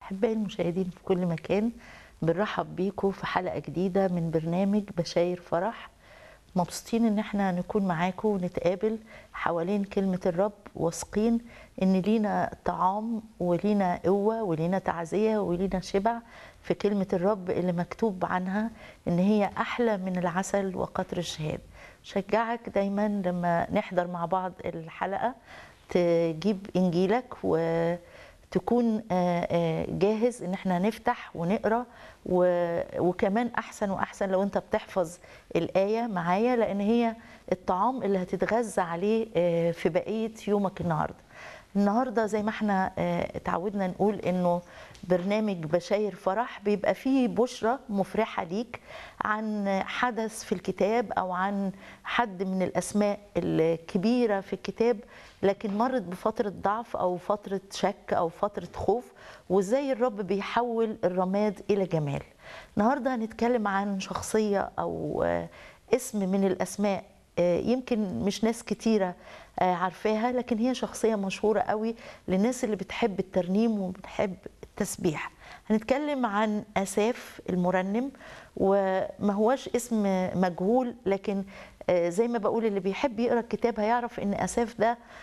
أحبائي المشاهدين في كل مكان بنرحب بيكم في حلقة جديدة من برنامج بشاير فرح مبسوطين ان احنا نكون معاكم ونتقابل حوالين كلمة الرب واثقين ان لينا طعام ولينا قوة ولينا تعزية ولينا شبع في كلمة الرب اللي مكتوب عنها ان هي احلى من العسل وقطر الشهاد شجعك دايما لما نحضر مع بعض الحلقة تجيب انجيلك و تكون جاهز ان احنا نفتح ونقرا وكمان احسن واحسن لو انت بتحفظ الايه معايا لان هي الطعام اللي هتتغذى عليه في بقيه يومك النهارده النهارده زي ما احنا اتعودنا نقول انه برنامج بشاير فرح بيبقى فيه بشرة مفرحة ليك عن حدث في الكتاب أو عن حد من الأسماء الكبيرة في الكتاب لكن مرت بفترة ضعف أو فترة شك أو فترة خوف وإزاي الرب بيحول الرماد إلى جمال النهاردة هنتكلم عن شخصية أو اسم من الأسماء يمكن مش ناس كتيرة عارفاها لكن هي شخصية مشهورة قوي للناس اللي بتحب الترنيم وبتحب التسبيح هنتكلم عن أساف المرنم وما هواش اسم مجهول لكن زي ما بقول اللي بيحب يقرا الكتاب هيعرف ان اساف ده